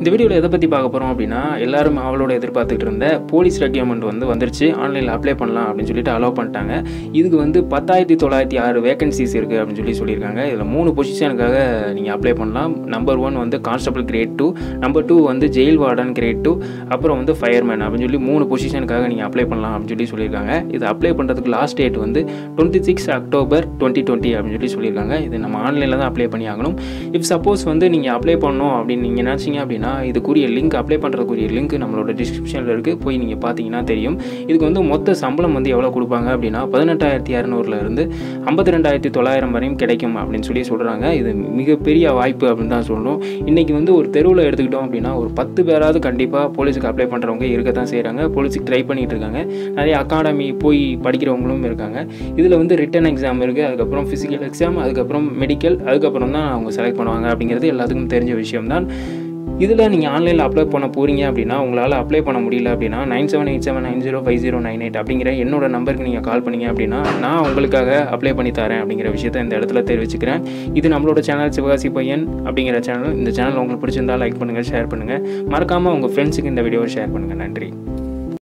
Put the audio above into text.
இந்த வீடியோவில் எதை பற்றி பார்க்க போகிறோம் அப்படின்னா எல்லாரும் அவளோட எதிர்பார்த்துக்கிட்டு இருந்த போலீஸ் ரெக்யூர்மெண்ட் வந்து வந்துருச்சு ஆன்லைனில் அப்ளை பண்ணலாம் அப்படின்னு சொல்லிட்டு அலோவ் பண்ணிட்டாங்க இதுக்கு வந்து பத்தாயிரத்தி தொள்ளாயிரத்தி ஆறு வேகன்சிஸ் இருக்குது அப்படின்னு சொல்லி சொல்லியிருக்காங்க இதில் மூணு பொசிஷனுக்காக நீங்கள் அப்ளை பண்ணலாம் நம்பர் ஒன் வந்து constable grade two number two வந்து ஜெயில் வார்டன் கிரேட் டூ அப்புறம் வந்து ஃபயர்மேன் அப்படின்னு சொல்லி மூணு பொசிஷனுக்காக நீங்கள் அப்ளை பண்ணலாம் அப்படின்னு சொல்லி சொல்லியிருக்காங்க இது அப்ளை பண்ணுறதுக்கு லாஸ்ட் டேட் வந்து twenty six October twenty twenty அப்படின்னு சொல்லி சொல்லியிருக்காங்க இது நம்ம ஆன்லைனில் தான் அப்ளை பண்ணி ஆகணும் இஃப் சப்போஸ் வந்து நீங்கள் அப்ளை பண்ணணும் அப்படின்னு நீங்கள் நினச்சிங்க அப்படின்னா இதுக்குரிய லிங்க் அப்ளை பண்ணுறதுக்குரிய லிங்க் நம்மளோட டிஸ்கிரிப்ஷனில் இருக்குது போய் நீங்கள் பார்த்தீங்கன்னா தெரியும் இதுக்கு வந்து மொத்த சம்பளம் வந்து எவ்வளோ கொடுப்பாங்க அப்படின்னா பதினெட்டாயிரத்தி இரநூறுல இருந்து ஐம்பத்தி ரெண்டாயிரத்தி தொள்ளாயிரம் வரையும் கிடைக்கும் அப்படின்னு சொல்லி சொல்கிறாங்க இது மிகப்பெரிய வாய்ப்பு அப்படின்னு தான் சொல்லணும் இன்றைக்கி வந்து ஒரு தெருவில் எடுத்துக்கிட்டோம் அப்படின்னா ஒரு பத்து பேராவது கண்டிப்பாக போலீஸுக்கு அப்ளை பண்ணுறவங்க இருக்க தான் செய்கிறாங்க போலீஸுக்கு ட்ரை பண்ணிகிட்டு இருக்காங்க நிறைய அகாடமி போய் படிக்கிறவங்களும் இருக்காங்க இதில் வந்து ரிட்டன் எக்ஸாம் இருக்குது அதுக்கப்புறம் ஃபிசிக்கல் எக்ஸாம் அதுக்கப்புறம் மெடிக்கல் அதுக்கப்புறம் தான் அவங்க செலக்ட் பண்ணுவாங்க அப்படிங்கிறது எல்லாத்துக்கும் தெரிஞ்ச விஷயம்தான் இதில் நீங்கள் ஆன்லைனில் அப்ளை பண்ண போகிறீங்க அப்படின்னா உங்களால் அப்ளை பண்ண முடியல அப்படின்னா nine seven eight seven nine zero five zero nine eight அப்படிங்கிற என்னோட நம்பருக்கு நீங்கள் கால் பண்ணீங்க அப்படின்னா நான் உங்களுக்காக அப்ளை பண்ணி தரேன் அப்படிங்கிற விஷயத்த இந்த இடத்துல தெரிவிச்சுக்கிறேன் இது நம்மளோட சேனல் சிவகாசி பையன் அப்படிங்கிற சேனல் இந்த சேனல் உங்களுக்கு பிடிச்சிருந்தா லைக் பண்ணுங்கள் ஷேர் பண்ணுங்கள் மறக்காமல் உங்கள் ஃப்ரெண்ட்ஸுக்கு இந்த வீடியோவை ஷேர் பண்ணுங்கள் நன்றி